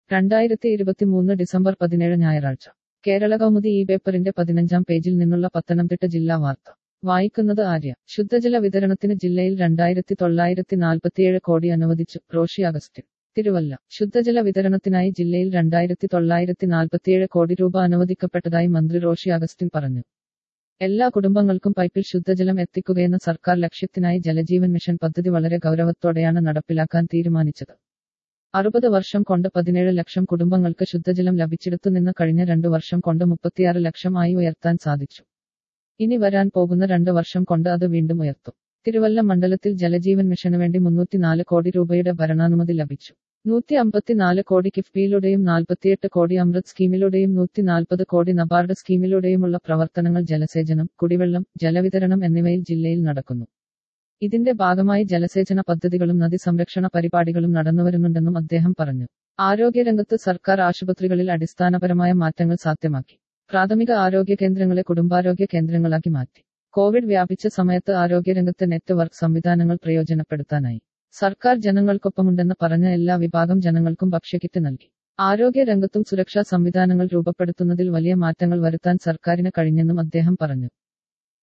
രണ്ടായിരത്തി ഇരുപത്തിമൂന്ന് ഡിസംബർ പതിനേഴ് ഞായറാഴ്ച കേരള കൗമുദി ഈ പേപ്പറിന്റെ പതിനഞ്ചാം പേജിൽ നിന്നുള്ള പത്തനംതിട്ട ജില്ലാ വാർത്ത വായിക്കുന്നത് ആര്യ ശുദ്ധജല വിതരണത്തിന് ജില്ലയിൽ രണ്ടായിരത്തി തൊള്ളായിരത്തി നാൽപ്പത്തിയേഴ് കോടി അനുവദിച്ചു റോഷി അഗസ്റ്റിൻ തിരുവല്ല ശുദ്ധജല വിതരണത്തിനായി ജില്ലയിൽ രണ്ടായിരത്തി തൊള്ളായിരത്തി നാൽപ്പത്തിയേഴ് കോടി രൂപ അനുവദിക്കപ്പെട്ടതായി മന്ത്രി റോഷി അഗസ്റ്റിൻ പറഞ്ഞു എല്ലാ കുടുംബങ്ങൾക്കും പൈപ്പിൽ ശുദ്ധജലം എത്തിക്കുകയെന്ന സർക്കാർ ലക്ഷ്യത്തിനായി ജലജീവൻ മിഷൻ പദ്ധതി വളരെ ഗൗരവത്തോടെയാണ് നടപ്പിലാക്കാൻ തീരുമാനിച്ചത് അറുപത് വർഷം കൊണ്ട് പതിനേഴ് ലക്ഷം കുടുംബങ്ങൾക്ക് ശുദ്ധജലം ലഭിച്ചെടുത്തുനിന്ന് കഴിഞ്ഞ രണ്ടു വർഷം കൊണ്ട് മുപ്പത്തിയാറ് ലക്ഷം ആയി ഉയർത്താൻ സാധിച്ചു ഇനി വരാൻ പോകുന്ന രണ്ട് വർഷം കൊണ്ട് അത് വീണ്ടും ഉയർത്തും തിരുവല്ല മണ്ഡലത്തിൽ ജലജീവൻ മിഷന് വേണ്ടി മുന്നൂറ്റിനാല് കോടി രൂപയുടെ ഭരണാനുമതി ലഭിച്ചു നൂറ്റി അമ്പത്തിനാല് കോടി കിഫ്ബിയിലൂടെയും നാൽപ്പത്തിയെട്ട് കോടി അമൃത് സ്കീമിലൂടെയും നൂറ്റി നാൽപ്പത് കോടി നബാർഡ് സ്കീമിലൂടെയുമുള്ള പ്രവർത്തനങ്ങൾ ജലസേചനം കുടിവെള്ളം ജലവിതരണം എന്നിവയിൽ ജില്ലയിൽ നടക്കുന്നു ഇതിന്റെ ഭാഗമായി ജലസേചന പദ്ധതികളും നദി സംരക്ഷണ പരിപാടികളും നടന്നുവരുന്നുണ്ടെന്നും അദ്ദേഹം പറഞ്ഞു ആരോഗ്യരംഗത്ത് സർക്കാർ ആശുപത്രികളിൽ അടിസ്ഥാനപരമായ മാറ്റങ്ങൾ സാധ്യമാക്കി പ്രാഥമിക ആരോഗ്യ കേന്ദ്രങ്ങളെ കുടുംബാരോഗ്യ കേന്ദ്രങ്ങളാക്കി മാറ്റി കോവിഡ് വ്യാപിച്ച സമയത്ത് ആരോഗ്യരംഗത്തെ നെറ്റ്വർക്ക് സംവിധാനങ്ങൾ പ്രയോജനപ്പെടുത്താനായി സർക്കാർ ജനങ്ങൾക്കൊപ്പമുണ്ടെന്ന് പറഞ്ഞ എല്ലാ വിഭാഗം ജനങ്ങൾക്കും ഭക്ഷ്യക്കിറ്റ് നൽകി ആരോഗ്യ രംഗത്തും സുരക്ഷാ സംവിധാനങ്ങൾ രൂപപ്പെടുത്തുന്നതിൽ വലിയ മാറ്റങ്ങൾ വരുത്താൻ സർക്കാരിന് കഴിഞ്ഞെന്നും അദ്ദേഹം പറഞ്ഞു